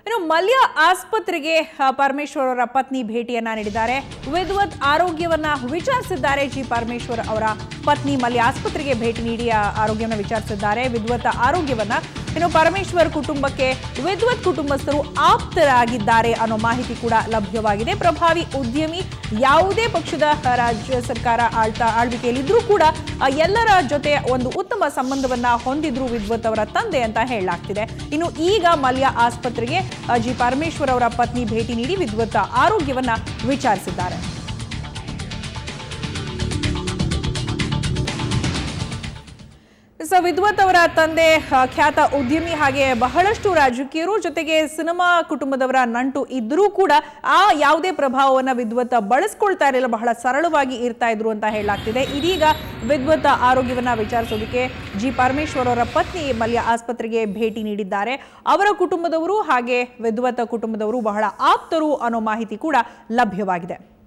ಇನ್ನು ಮಲ್ಯ ಆಸ್ಪತ್ರೆಗೆ ಆ, ಪರಮೇಶ್ವರ್ ಅವರ ಪತ್ನಿ ಭೇಟಿಯನ್ನ ನೀಡಿದ್ದಾರೆ ವಿದ್ವತ್ ಆರೋಗ್ಯವನ್ನ ವಿಚಾರಿಸಿದ್ದಾರೆ ಜಿ ಪರಮೇಶ್ವರ್ ಅವರ ಪತ್ನಿ ಮಲ್ಯ ಆಸ್ಪತ್ರೆಗೆ ಭೇಟಿ ನೀಡಿ ಆ ಆರೋಗ್ಯವನ್ನ ವಿಚಾರಿಸಿದ್ದಾರೆ ವಿದ್ವತ್ ಆರೋಗ್ಯವನ್ನ ಇನ್ನು ಪರಮೇಶ್ವರ್ ಕುಟುಂಬಕ್ಕೆ ವಿದ್ವತ್ ಕುಟುಂಬಸ್ಥರು ಆಪ್ತರಾಗಿದ್ದಾರೆ ಅನ್ನೋ ಮಾಹಿತಿ ಕೂಡ ಲಭ್ಯವಾಗಿದೆ ಪ್ರಭಾವಿ ಉದ್ಯಮಿ ಯಾವುದೇ ಪಕ್ಷದ ರಾಜ್ಯ ಸರ್ಕಾರ ಆಳ್ತಾ ಆಳ್ವಿಕೆಯಲ್ಲಿದ್ರೂ ಕೂಡ ಆ, ಎಲ್ಲರ ಜೊತೆ ಒಂದು ಉತ್ತಮ ಸಂಬಂಧವನ್ನ ಹೊಂದಿದ್ರು ವಿದ್ವತ್ ಅವರ ತಂದೆ ಅಂತ ಹೇಳಲಾಗ್ತಿದೆ ಇನ್ನು ಈಗ ಮಲ್ಯ ಆಸ್ಪತ್ರೆಗೆ ಆ, ಜಿ ಪರಮೇಶ್ವರ್ ಅವರ ಪತ್ನಿ ಭೇಟಿ ನೀಡಿ ವಿದ್ವತ್ ಆರೋಗ್ಯವನ್ನ ವಿಚಾರಿಸಿದ್ದಾರೆ ಸೊ ವಿದ್ವತ್ ಅವರ ತಂದೆ ಆ, ಖ್ಯಾತ ಉದ್ಯಮಿ ಹಾಗೆ ಬಹಳಷ್ಟು ರಾಜಕೀಯರು ಜೊತೆಗೆ ಸಿನಿಮಾ ಕುಟುಂಬದವರ ನಂಟು ಇದ್ರೂ ಕೂಡ ಆ ಯಾವುದೇ ಪ್ರಭಾವವನ್ನ ವಿದ್ವತ್ ಬಳಸ್ಕೊಳ್ತಾ ಇರಲಿಲ್ಲ ಬಹಳ ಸರಳವಾಗಿ ಇರ್ತಾ ಇದ್ರು ಅಂತ ಹೇಳಲಾಗ್ತಿದೆ ಇದೀಗ ವಿದ್ವತ್ ಆರೋಗ್ಯವನ್ನ ವಿಚಾರಿಸೋದಕ್ಕೆ ಜಿ ಪರಮೇಶ್ವರ್ ಅವರ ಪತ್ನಿ ಮಲ್ಯ ಆಸ್ಪತ್ರೆಗೆ ಭೇಟಿ ನೀಡಿದ್ದಾರೆ ಅವರ ಕುಟುಂಬದವರು ಹಾಗೆ ವಿದ್ವತ್ ಕುಟುಂಬದವರು ಬಹಳ ಆಪ್ತರು ಅನ್ನೋ ಮಾಹಿತಿ ಕೂಡ ಲಭ್ಯವಾಗಿದೆ